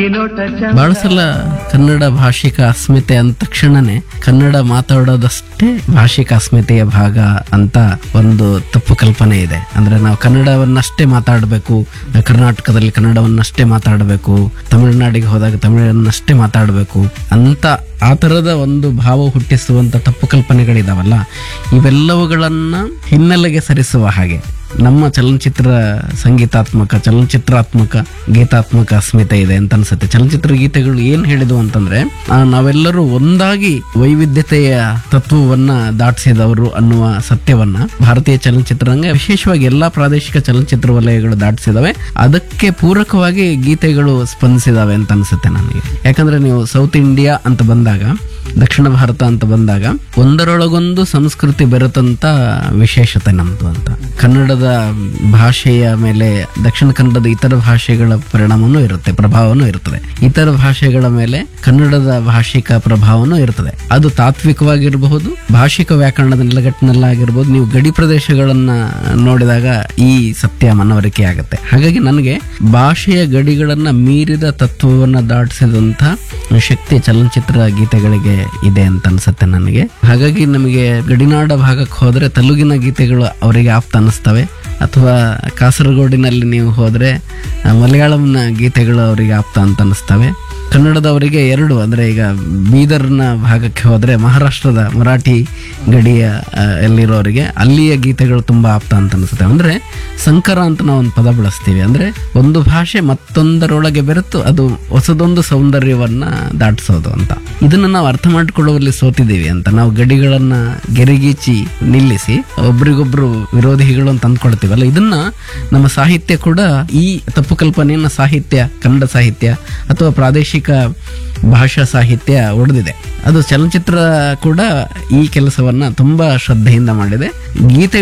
ನೋಟ ಬಹಳ ಸಲ ಕನ್ನಡ ಭಾಷಿಕ ಅಸ್ಮಿತೆ ಅಂದ ತಕ್ಷಣನೇ ಕನ್ನಡ ಮಾತಾಡೋದಷ್ಟೇ ಭಾಷಿಕ ಅಸ್ಮಿತೆಯ ಭಾಗ ಅಂತ ಒಂದು ತಪ್ಪು ಕಲ್ಪನೆ ಇದೆ ಅಂದ್ರೆ ನಾವು ಕನ್ನಡವನ್ನಷ್ಟೇ ಮಾತಾಡಬೇಕು ಕರ್ನಾಟಕದಲ್ಲಿ ಕನ್ನಡವನ್ನಷ್ಟೇ ಮಾತಾಡಬೇಕು ತಮಿಳುನಾಡಿಗೆ ಹೋದಾಗ ತಮಿಳನ್ನಷ್ಟೇ ಮಾತಾಡಬೇಕು ಅಂತ ಆ ತರದ ಒಂದು ಭಾವ ಹುಟ್ಟಿಸುವಂತ ತಪ್ಪು ಕಲ್ಪನೆಗಳಿದಾವಲ್ಲ ಇವೆಲ್ಲವುಗಳನ್ನ ಹಿನ್ನೆಲೆಗೆ ಸರಿಸುವ ಹಾಗೆ ನಮ್ಮ ಚಲನಚಿತ್ರ ಸಂಗೀತಾತ್ಮಕ ಚಲನಚಿತ್ರಾತ್ಮಕ ಗೀತಾತ್ಮಕ ಅಸ್ಮಿತೆ ಇದೆ ಅಂತ ಅನ್ಸುತ್ತೆ ಚಲನಚಿತ್ರ ಗೀತೆಗಳು ಏನ್ ಹೇಳಿದ್ವು ಅಂತಂದ್ರೆ ಆ, ನಾವೆಲ್ಲರೂ ಒಂದಾಗಿ ವೈವಿಧ್ಯತೆಯ ತತ್ವವನ್ನ ದಾಟಿಸಿದವರು ಅನ್ನುವ ಸತ್ಯವನ್ನ ಭಾರತೀಯ ಚಲನಚಿತ್ರರಂಗ ವಿಶೇಷವಾಗಿ ಎಲ್ಲಾ ಪ್ರಾದೇಶಿಕ ಚಲನಚಿತ್ರ ವಲಯಗಳು ದಾಟಿಸಿದವೆ ಅದಕ್ಕೆ ಪೂರಕವಾಗಿ ಗೀತೆಗಳು ಸ್ಪಂದಿಸಿದಾವೆ ಅಂತ ಅನ್ಸುತ್ತೆ ನನಗೆ ಯಾಕಂದ್ರೆ ನೀವು ಸೌತ್ ಇಂಡಿಯಾ ಅಂತ ಬಂದಾಗ ದಕ್ಷಿಣ ಭಾರತ ಅಂತ ಬಂದಾಗ ಒಂದರೊಳಗೊಂದು ಸಂಸ್ಕೃತಿ ಬೆರೆತಂತ ವಿಶೇಷತೆ ನಮ್ದು ಅಂತ ಕನ್ನಡದ ಭಾಷೆಯ ಮೇಲೆ ದಕ್ಷಿಣ ಕನ್ನಡದ ಇತರ ಭಾಷೆಗಳ ಪರಿಣಾಮನೂ ಇರುತ್ತೆ ಪ್ರಭಾವನೂ ಇರುತ್ತದೆ ಇತರ ಭಾಷೆಗಳ ಮೇಲೆ ಕನ್ನಡದ ಭಾಷಿಕ ಪ್ರಭಾವನೂ ಇರುತ್ತದೆ ಅದು ತಾತ್ವಿಕವಾಗಿರಬಹುದು ಭಾಷಿಕ ವ್ಯಾಕರಣದ ನೆಲೆಗಟ್ಟಿನಲ್ಲಾಗಿರ್ಬೋದು ನೀವು ಗಡಿ ಪ್ರದೇಶಗಳನ್ನ ನೋಡಿದಾಗ ಈ ಸತ್ಯ ಮನವರಿಕೆ ಆಗುತ್ತೆ ಹಾಗಾಗಿ ನನಗೆ ಭಾಷೆಯ ಗಡಿಗಳನ್ನ ಮೀರಿದ ತತ್ವವನ್ನ ದಾಟಿಸಿದಂತ ಶಕ್ತಿ ಚಲನಚಿತ್ರ ಗೀತೆಗಳಿಗೆ ಇದೆ ಅಂತ ಅನ್ಸುತ್ತೆ ನನಗೆ ಹಾಗಾಗಿ ನಮಗೆ ಗಡಿನಾಡ ಭಾಗಕ್ಕೆ ಹೋದ್ರೆ ತೆಲುಗಿನ ಗೀತೆಗಳು ಅವರಿಗೆ ಆಪ್ತ ಅನ್ನಿಸ್ತವೆ ಅಥವಾ ಕಾಸರಗೋಡಿನಲ್ಲಿ ನೀವು ಹೋದ್ರೆ ಆ, ಮಲಯಾಳಂನ ಗೀತೆಗಳು ಅವರಿಗೆ ಆಪ್ತ ಅಂತ ಅನಿಸ್ತವೆ ಕನ್ನಡದವರಿಗೆ ಎರಡು ಅಂದ್ರೆ ಈಗ ಬೀದರ್ನ ಭಾಗಕ್ಕೆ ಹೋದ್ರೆ ಮಹಾರಾಷ್ಟ್ರದ ಮರಾಠಿ ಗಡಿಯ ಆ, ಎಲ್ಲಿರೋರಿಗೆ ಅಲ್ಲಿಯ ಗೀತೆಗಳು ತುಂಬಾ ಆಪ್ತ ಅಂತ ಅನಿಸುತ್ತೆ ಅಂದ್ರೆ ಸಂಕರ ಅಂತ ನಾವು ಒಂದು ಪದ ಬಳಸ್ತೀವಿ ಅಂದ್ರೆ ಒಂದು ಭಾಷೆ ಮತ್ತೊಂದರೊಳಗೆ ಬೆರೆತು ಅದು ಹೊಸದೊಂದು ಸೌಂದರ್ಯವನ್ನ ದಾಟಿಸೋದು ಅಂತ ಇದನ್ನ ನಾವು ಅರ್ಥ ಮಾಡಿಕೊಳ್ಳುವಲ್ಲಿ ಸೋತಿದ್ದೀವಿ ಅಂತ ನಾವು ಗಡಿಗಳನ್ನ ಗೆರೆಗೀಚಿ ನಿಲ್ಲಿಸಿ ಒಬ್ರಿಗೊಬ್ರು ವಿರೋಧಿಗಳು ಅಂತ ಅಂದ್ಕೊಳ್ತೀವಲ್ಲ ಇದನ್ನ ನಮ್ಮ ಸಾಹಿತ್ಯ ಕೂಡ ಈ ತಪ್ಪು ಕಲ್ಪನೆಯನ್ನ ಸಾಹಿತ್ಯ ಕನ್ನಡ ಸಾಹಿತ್ಯ ಅಥವಾ ಪ್ರಾದೇಶಿಕ ಭಾಷಾ ಸಾಹಿತ್ಯ ಒಡೆದಿದೆ ಅದು ಚಲನಚಿತ್ರ ಕೂಡ ಈ ಕೆಲಸವನ್ನ ತುಂಬಾ ಶ್ರದ್ಧೆಯಿಂದ ಮಾಡಿದೆ ಗೀತೆ